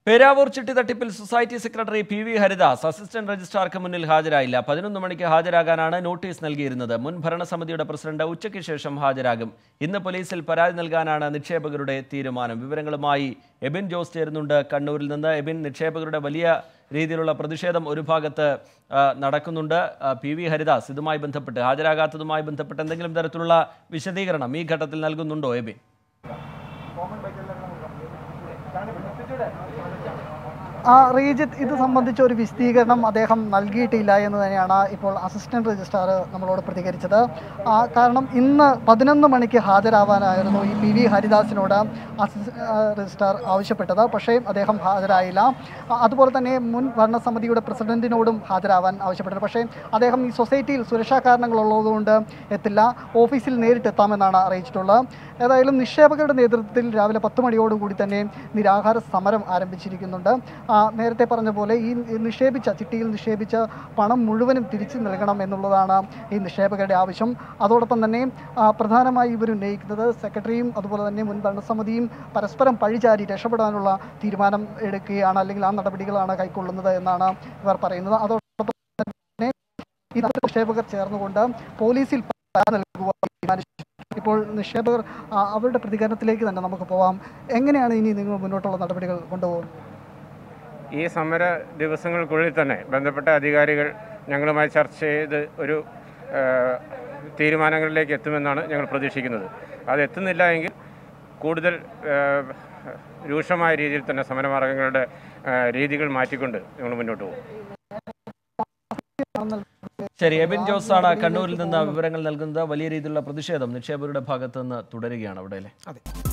പേരാവൂർ ചിട്ടി തട്ടിപ്പിൽ society secretary P V Haridas assistant രജിസ്ട്രാർക്ക് മുന്നിൽ ഹാജരായില്ല പതിനൊന്ന് മണിക്ക് ഹാജരാകാനാണ് നോട്ടീസ് നൽകിയിരുന്നത് മുൻ ഭരണസമിതിയുടെ പ്രസിഡന്റ് ഉച്ചയ്ക്ക് ശേഷം ഹാജരാകും ഇന്ന് പോലീസിൽ പരാതി നൽകാനാണ് നിക്ഷേപകരുടെ തീരുമാനം വിവരങ്ങളുമായി എബിൻ ജോസ് ചേരുന്നുണ്ട് കണ്ണൂരിൽ നിന്ന് എബിൻ നിക്ഷേപകരുടെ വലിയ രീതിയിലുള്ള പ്രതിഷേധം ഒരു ഭാഗത്ത് ആ, നടക്കുന്നുണ്ട് ആ, പി വി ഹരിദാസ് ഇതുമായി ബന്ധപ്പെട്ട് ഹാജരാകാത്തതുമായി ബന്ധപ്പെട്ട് എന്തെങ്കിലും തരത്തിലുള്ള വിശദീകരണം ഈ ഘട്ടത്തിൽ നൽകുന്നുണ്ടോ എബിൻ ആ റീജിത്ത് ഇത് സംബന്ധിച്ച ഒരു വിശദീകരണം അദ്ദേഹം നൽകിയിട്ടില്ല എന്ന് തന്നെയാണ് ഇപ്പോൾ അസിസ്റ്റന്റ് രജിസ്ട്രാർ നമ്മളോട് പ്രതികരിച്ചത് ആ, കാരണം ഇന്ന് പതിനൊന്ന് മണിക്ക് ഹാജരാവാനായിരുന്നു ഈ പി വി ഹരിദാസിനോട് അസിസ്റ്റന്റ് രജിസ്ട്രാർ ആവശ്യപ്പെട്ടത് പക്ഷേ അദ്ദേഹം ഹാജരായില്ല ആ, അതുപോലെ തന്നെ മുൻ ഭരണസമിതിയുടെ പ്രസിഡന്റിനോടും ഹാജരാവാൻ ആവശ്യപ്പെട്ടത് പക്ഷേ അദ്ദേഹം ഈ സൊസൈറ്റിയിൽ സുരക്ഷാ കാരണങ്ങളുള്ളതുകൊണ്ട് എത്തില്ല ഓഫീസിൽ നേരിട്ട് എത്താമെന്നാണ് അറിയിച്ചിട്ടുള്ളത് ഏതായാലും നിക്ഷേപകരുടെ നേതൃത്വത്തിൽ രാവിലെ പത്ത് മണിയോടുകൂടി തന്നെ നിരാഹാര സമരം ആരംഭിച്ചിരിക്കുന്നുണ്ട് ആ, നേരത്തെ പറഞ്ഞ പോലെ ഈ നിക്ഷേപിച്ച ചിട്ടിയിൽ നിക്ഷേപിച്ച പണം മുഴുവനും തിരിച്ചു നൽകണം എന്നുള്ളതാണ് ഈ നിക്ഷേപകരുടെ ആവശ്യം അതോടൊപ്പം തന്നെ ആ, പ്രധാനമായി ഇവർ ഉന്നയിക്കുന്നത് സെക്രട്ടറിയും അതുപോലെ തന്നെ മുൻ ഭരണസമിതിയും പരസ്പരം പഴിചാരി രക്ഷപ്പെടാനുള്ള തീരുമാനം എടുക്കുകയാണ് അല്ലെങ്കിൽ ആ നടപടികളാണ് കൈക്കൊള്ളുന്നത് എന്നാണ് ഇവർ പറയുന്നത് അതോടൊപ്പം തന്നെ ഈ നാല് നിക്ഷേപകർ ചേർന്നുകൊണ്ട് പോലീസിൽ പരാതി നൽകുവാൻ തീരുമാനിച്ചു ഇപ്പോൾ നിക്ഷേപകർ ആ, അവരുടെ പ്രതികരണത്തിലേക്ക് തന്നെ നമുക്ക് പോവാം എങ്ങനെയാണ് ഇനി നിങ്ങൾ മുന്നോട്ടുള്ള നടപടികൾ കൊണ്ടുപോകുന്നത് ഈ സമര ദിവസങ്ങൾക്കുള്ളിൽ തന്നെ ബന്ധപ്പെട്ട അധികാരികൾ ഞങ്ങളുമായി ചർച്ച ചെയ്ത് ഒരു ആ, തീരുമാനങ്ങളിലേക്ക് എത്തുമെന്നാണ് ഞങ്ങൾ പ്രതീക്ഷിക്കുന്നത് അത് എത്തുന്നില്ല എങ്കിൽ കൂടുതൽ ആ, രൂക്ഷമായ രീതിയിൽ തന്നെ സമരമാർഗങ്ങളുടെ ആ, രീതികൾ മാറ്റിക്കൊണ്ട് ഞങ്ങൾ മുന്നോട്ട് പോകും ശരി എബിൻ ജോസ് ആണ് കണ്ണൂരിൽ നിന്ന് വിവരങ്ങൾ നൽകുന്നത് വലിയ രീതിയിലുള്ള പ്രതിഷേധം നിക്ഷേപകരുടെ ഭാഗത്ത് നിന്ന് തുടരുകയാണ് അവിടെ അല്ലേ അതെ